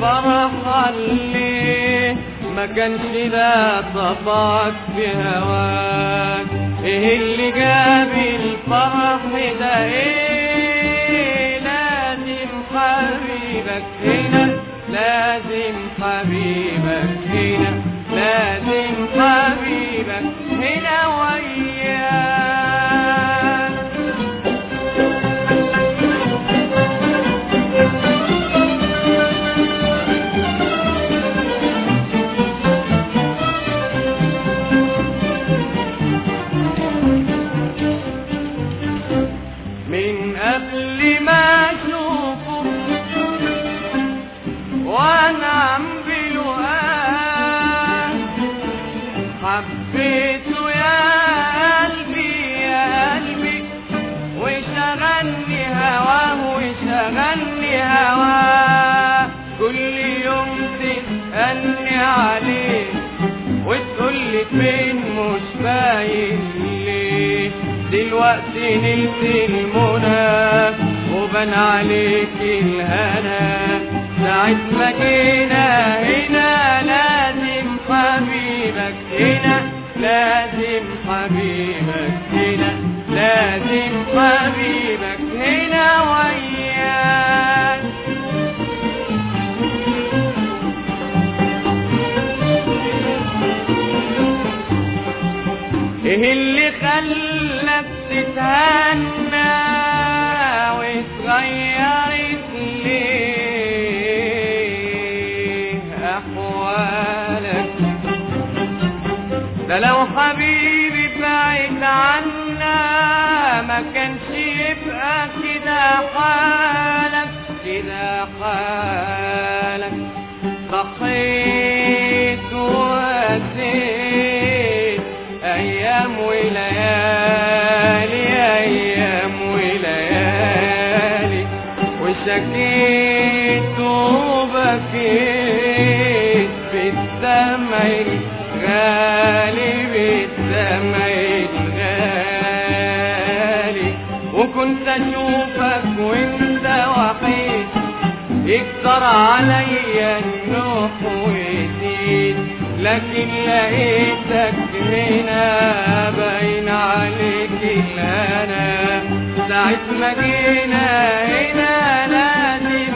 الفرحة اللي ما كانش لا طبعك في هواك ايه اللي جاب الفرح ده ايه لازم حبيبك هنا لازم حبيبك هنا لازم حبيبك هنا وياك من قبل ما اشوفه وانا عم بلقاه حبيته يا قلبي يا قلبي وشغلني هواه وشغلني هواه كل يوم تسألني عليه وتقولي فين مش باين ليه دلوقتي نلت المنى وبان عليك الهنا ساعة ما جينا هنا لازم حبيبك هنا لازم حبيبك هنا لازم حبيبك هنا وياك ايه اللي خلاك تتهنى واتغيرت ليه احوالك ده لو حبيبي بعيد عنا ما كانش يبقى كده حالك كده حالك ضحيت وأتيت أيام وليالي أيام وليالي وشكيت وبكيت بالدمع الغالي بالدمع الغالي وكنت أشوفك وانت وحيد يكتر عليا النوح ويزيد لكن لقيتك هنا باين عليك الهنا ساعة ما جينا هنا لازم